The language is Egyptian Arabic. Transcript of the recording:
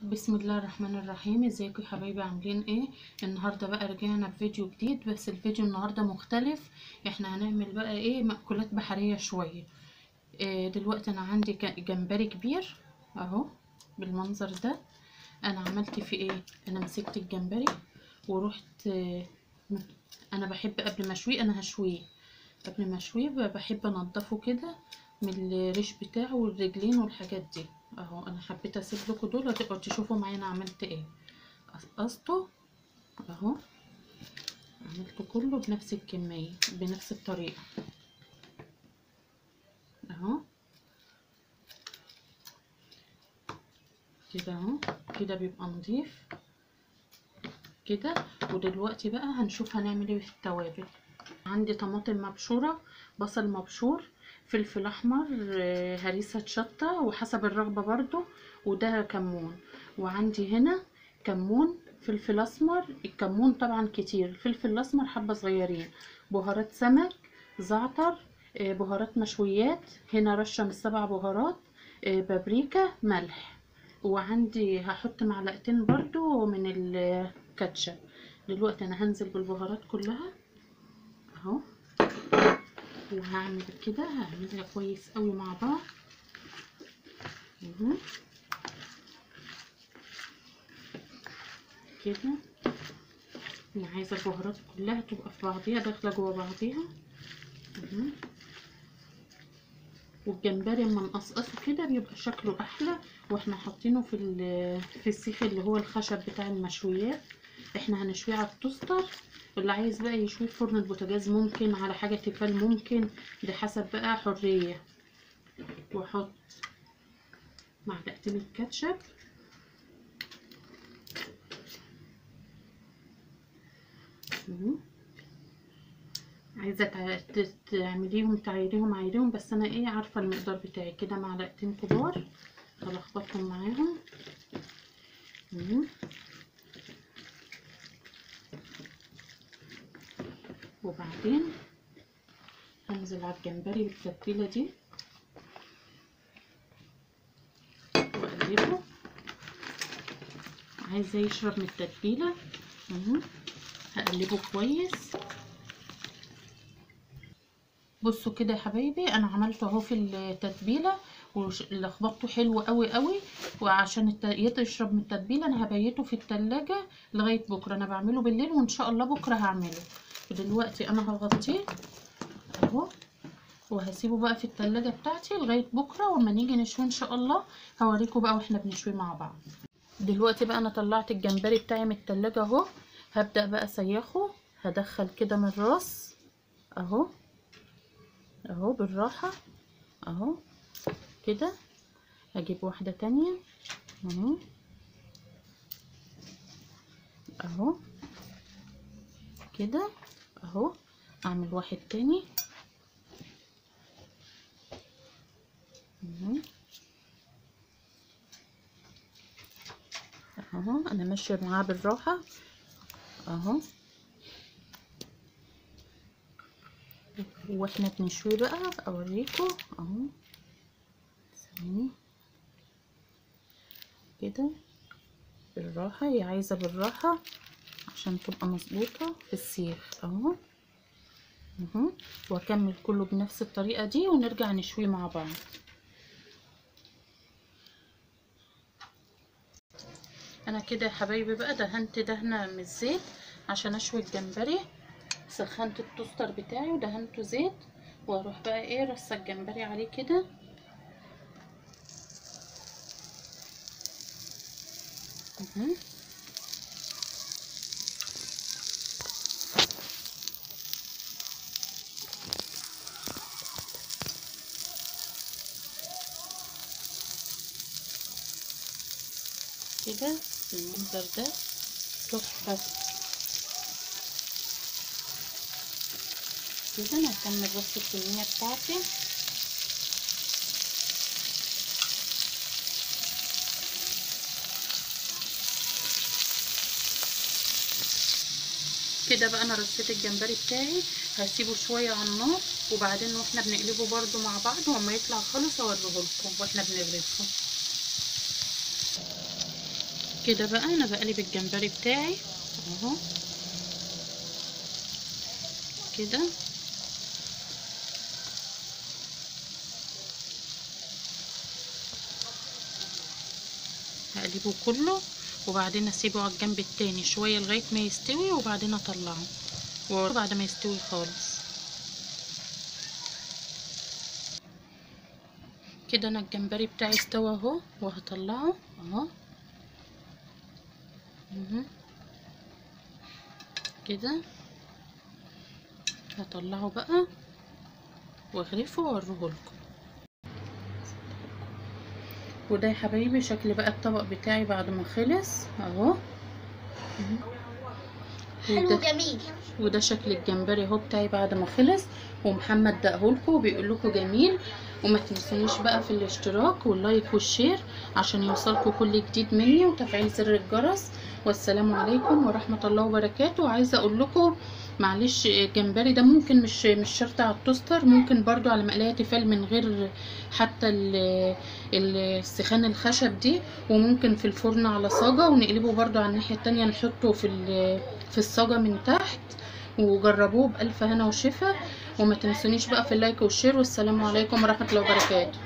بسم الله الرحمن الرحيم ازيكم يا حبايبي عاملين ايه النهارده بقى رجعنا بفيديو جديد بس الفيديو النهارده مختلف احنا هنعمل بقى ايه مأكولات بحرية شوية إيه دلوقتي انا عندي ك- جمبري كبير اهو بالمنظر ده انا عملت فيه ايه انا مسكت الجمبري ورحت إيه انا بحب قبل ما اشويه انا هشويه قبل ما اشويه ب- بحب انضفه كده من الريش بتاعه والرجلين والحاجات دي اهو انا حبيت اسيب لكم دول وتبقوا تشوفوا معايا انا عملت ايه قصقصته اهو عملته كله بنفس الكمية بنفس الطريقة اهو كده اهو كده بيبقى نضيف كده ودلوقتي بقى هنشوف هنعمل ايه في التوابل عندي طماطم مبشورة بصل مبشور فلفل احمر آه، هريسة شطة وحسب الرغبة برضو وده كمون وعندي هنا كمون فلفل اسمر الكمون طبعا كتير الفلفل الاسمر حبة صغيرين بهارات سمك زعتر آه، بهارات مشويات هنا رشة من السبع بهارات آه، بابريكا ملح وعندي هحط معلقتين برضو من الكاتشب دلوقتي انا هنزل بالبهارات كلها اهو وهعمل كده هعملها كويس قوي مع بعض اهو كده انا عايزه البهارات كلها تبقى في بعضيها داخله جوه بعضيها اهو والجمبري اما نقصقصه كده بيبقى شكله احلى واحنا حاطينه في ال- في السيخ اللي هو الخشب بتاع المشويات احنا هنشويه على التوستر اللي عايز بقى يشويه في فرن البوتاجاز ممكن على حاجه تيفال ممكن ده حسب بقى حريه واحط معلقتين الكاتشب اهو. عايزه تع- ت- تعمليهم تعيريهم عيريهم بس انا ايه عارفه المقدار بتاعي كده معلقتين كبار هلخبطهم معاهم اهو. وبعدين هنزل على الجمبري بالتتبيله دي واقلبه عايزه يشرب من التتبيله اهو هقلبه كويس بصوا كده يا حبايبي انا عملته اهو في التتبيله ولخبطته حلو قوي قوي وعشان الت- يشرب من التتبيله انا هبيته في التلاجة لغايه بكره انا بعمله بالليل وان شاء الله بكره هعمله ودلوقتي انا هغطيه اهو وهسيبه بقى في التلاجة بتاعتي لغايه بكره وما نيجي نشوي ان شاء الله هوريكم بقى واحنا بنشوي مع بعض دلوقتي بقى انا طلعت الجمبري بتاعي من التلاجة اهو هبدأ بقى اسيخه هدخل كده من الراس اهو اهو بالراحة اهو كده هجيب واحدة تانية اهو اهو كده اهو اعمل واحد تاني اهو اهو انا ماشية معاه بالراحة اهو واحنا بنشوي بقى اوريكم اهو ثواني كده بالراحة هي عايزة بالراحة عشان تبقى مظبوطة في السيخ اهو اهو واكمل كله بنفس الطريقة دي ونرجع نشوي مع بعض انا كده يا حبايبي بقى دهنت دهنة من الزيت عشان اشوي الجمبري سخنت التوستر بتاعي ودهنته زيت واروح بقى ايه رصه الجمبري عليه كده اهو كده بالمنظر ده تحفه كده انا هكمل رص الكميه بتاعتي كده بقى انا رصيت الجمبري بتاعي هسيبه شويه على النار وبعدين واحنا بنقلبه برده مع بعض واما يطلع خالص اوريه لكم واحنا بنقلبه كده بقى انا بقلب الجمبري بتاعي اهو كده هقلبه كله وبعدين اسيبه على الجنب التاني شويه لغايه ما يستوي وبعدين اطلعه وبعد ما يستوي خالص كده انا الجمبري بتاعي استوى اهو وهطلعه اهو مهم. كده هطلعه بقى واغرفه واوريهولكم وده يا حبايبي شكل بقى الطبق بتاعي بعد ما خلص اهو حلو وده, جميل وده شكل الجمبري اهو بتاعي بعد ما خلص ومحمد دقهولكم وبيقول لكم جميل وما تنسونيش بقى في الاشتراك واللايك والشير عشان يوصلكم كل جديد مني وتفعيل زر الجرس والسلام عليكم ورحمة الله وبركاته وعايزة اقول لكم معلش الجمبري ده ممكن مش مش شرط على التوستر ممكن برضو على مقلاية تيفال من غير حتى ال- السخان الخشب دي وممكن في الفرن على صاجة ونقلبه برضو على الناحية التانية نحطه في ال- في الصاجة من تحت وجربوه بألف هنا وشفا وما تنسونيش بقى في اللايك والشير والسلام عليكم ورحمة الله وبركاته